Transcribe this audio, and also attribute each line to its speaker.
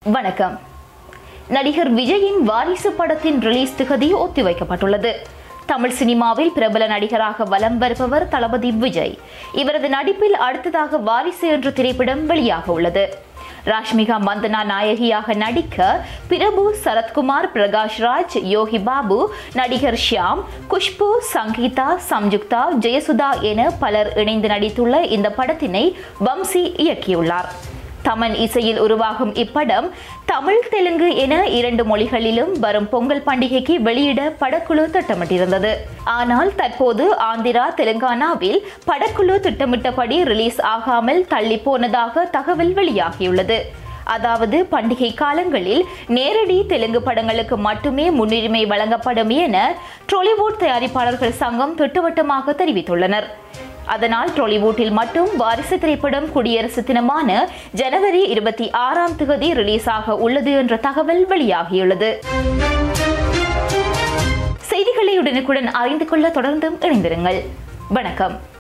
Speaker 1: வணக்கம் நடிகர் விஜயின் வாரிசு படத்தின் ரிலீஸ் திகதி ஒத்திவைக்கப்பட்டுள்ளது தமிழ் சினிமாவில் பிரபல நடிகராக வலம் வருபவர் தளபதி விஜய் இவரது நடிப்பில் அடுத்ததாக வாரிசு என்ற திரைப்படம் வெளியாக உள்ளது ராஷ்மிகா மந்தனா நாயகியாக நடிக்க பிரபு சரத்குமார் பிரகாஷ் ராஜ் யோகி பாபு நடிகர் ஷியாம் குஷ்பு சங்கீதா சம்யுக்தா ஜெயசுதா என பலர் இணைந்து நடித்துள்ள இந்த படத்தினை வம்சி இயக்கியுள்ளார் தமன் இசையில் உருவாகும் இப்படம் தமிழ் தெலுங்கு என இரண்டு மொழிகளிலும் வரும் பொங்கல் பண்டிகைக்கு வெளியிட படக்குழு திட்டமிட்டிருந்தது ஆனால் தற்போது ஆந்திரா தெலுங்கானாவில் படக்குழு திட்டமிட்டபடி ரிலீஸ் ஆகாமல் தள்ளி போனதாக தகவல் வெளியாகியுள்ளது அதாவது பண்டிகை காலங்களில் நேரடி தெலுங்கு படங்களுக்கு மட்டுமே முன்னுரிமை வழங்கப்படும் என டொலிவுட் தயாரிப்பாளர்கள் சங்கம் திட்டவட்டமாக தெரிவித்துள்ளனர் அதனால் டொலிவுட்டில் மட்டும் வாரிசு திரைப்படம் குடியரசு தினமான ஜனவரி இருபத்தி ஆறாம் தேதி ரிலீஸ் ஆக உள்ளது என்ற தகவல் வெளியாகியுள்ளது செய்திகளை உடனுக்குடன் அறிந்து கொள்ள தொடர்ந்தும் இணைந்திருங்கள் வணக்கம்